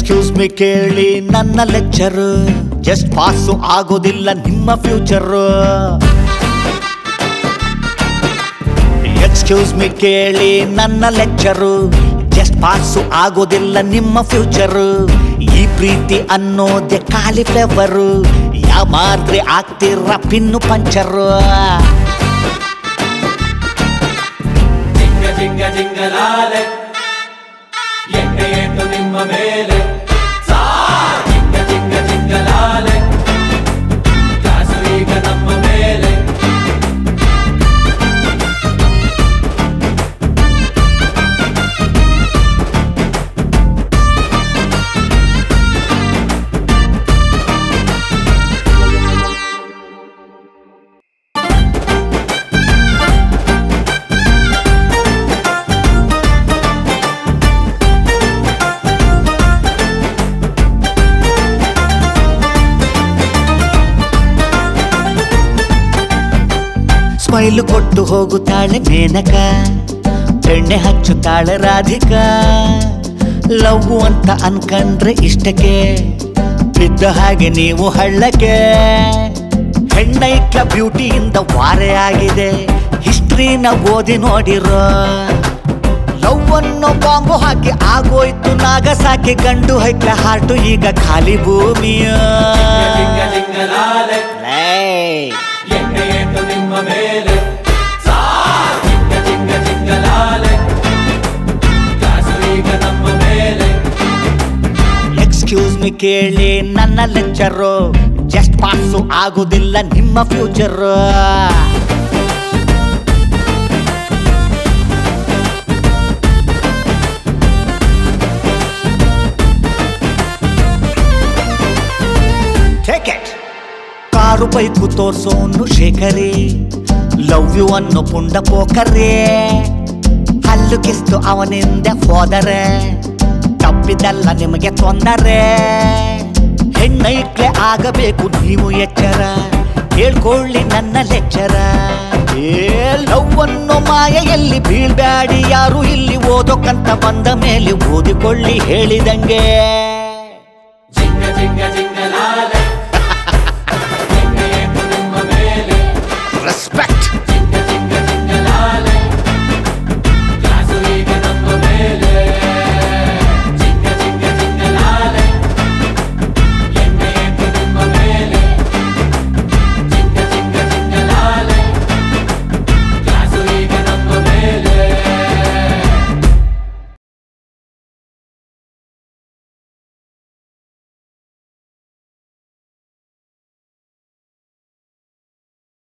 excuse me ಕೇಳಿ ನನ್ನ lecture just pass ಆಗೋದಿಲ್ಲ ನಿಮ್ಮ ಫ್ಯೂಚರ್ ಎಕ್ಸ್ಕ್ಯೂಸ್ ಮಿ ಕೇಳಿ ನನ್ನ ಲೆಕ್ಚರು ಜಸ್ಟ್ ಪಾಸು ಆಗೋದಿಲ್ಲ ನಿಮ್ಮ ಫ್ಯೂಚರ್ ಈ ಪ್ರೀತಿ ಅನ್ನೋದೆ ಕಾಲಿಫ್ಲವರು ಯಾವ ಮಾದ್ರೆ ಆಗ್ತಿರ ಪಿನ್ನು ಪಂಚರು ಜಿಂಗ ಜಿಂಗ ಜಿಂಗಲಾಲೆ ಎಣ್ಣೆ ಏಟು ನಿಮ್ಮ ಮೇಲೆ ಸಾರ್ ಜಿಂಗ ಜಿಂಗ ಜಿಂಗಲಾಲೆ ಕಾಸು ಈಗ ನಮ್ಮ ಮೇಲೆ ಸ್ಮೈಲ್ ಕೊಟ್ಟು ಹೋಗುತ್ತಾಳೆ ಮೇನಕ ಎಣ್ಣೆ ಹಚ್ಚುತ್ತಾಳೆ ರಾಧಿಕಾ ಲವ್ ಅಂತ ಅನ್ಕಂಡ್ರೆ ಇಷ್ಟಕ್ಕೆ ಬಿದ್ದ ಹಾಗೆ ನೀವು ಹಳ್ಳಕ್ಕೆ ಹೆಣ್ಣೈಕ್ಲ ಬ್ಯೂಟಿಯಿಂದ ವಾರೆ ಆಗಿದೆ ಹಿಸ್ಟ್ರಿನ ಓದಿ ನೋಡಿರೋ ಲವ್ ಅನ್ನೋ ಬಾಂಬು ಹಾಕಿ ಆಗೋಯ್ತು ನಾಗಸಾಕಿ ಗಂಡು ಹೈಕ್ಲ ಹಾರ್ಟು ಈಗ ಖಾಲಿ ಭೂಮಿಯ ಜಿಂಗ ಜಿಂಗಲಾಲೆ ಎಣ್ಣೆ ಏಟು ನಿಮ್ಮ ಮೇಲೆ ಸಾರ್ ಜಿಂಗ ಜಿಂಗ ಜಿಂಗಲಾಲೆ ಕಾಸು ಈಗ ನಮ್ಮ ಮೇಲೆ ಎಕ್ಸ್ಕ್ಯೂಸ್ ಮಿ ಕೇಳಿ ನನ್ನ ಲೆಕ್ಚರು ಜಸ್ಟ್ ಪಾಸು ಆಗುದಿಲ್ಲ ನಿಮ್ಮ ಫ್ಯೂಚರ್ ಕಾರು ಬೈಕು ತೋರ್ಸೋನು ಶೇಖರಿ ಲವ್ ಯು ಅನ್ನೋ ಪುಂಡ ಪೋಕರೇ ಹಲ್ಲು ಕಿಸ್ತು ಅವನಿಂದ ಹೋದರೆ ತಪ್ಪಿದಲ್ಲ ನಿಮಗೆ ತೊಂದರೆ ಹೆಣ್ಣೈಕ್ಲೆ ಆಗಬೇಕು ನೀವು ಎಚ್ಚರ ಹೇಳ್ಕೊಳ್ಳಿ ನನ್ನ ಲೆಕ್ಚರ ಏ ಲವ್ ಅನ್ನೋ ಮಾಯೆಯಲ್ಲಿ ಬೀಳ್ಬ್ಯಾಡಿ ಯಾರು ಇಲ್ಲಿ ಓದೋಕಂತ ಬಂದ ಮೇಲೆ ಓದಿಕೊಳ್ಳಿ ಹೇಳಿದಂಗೆ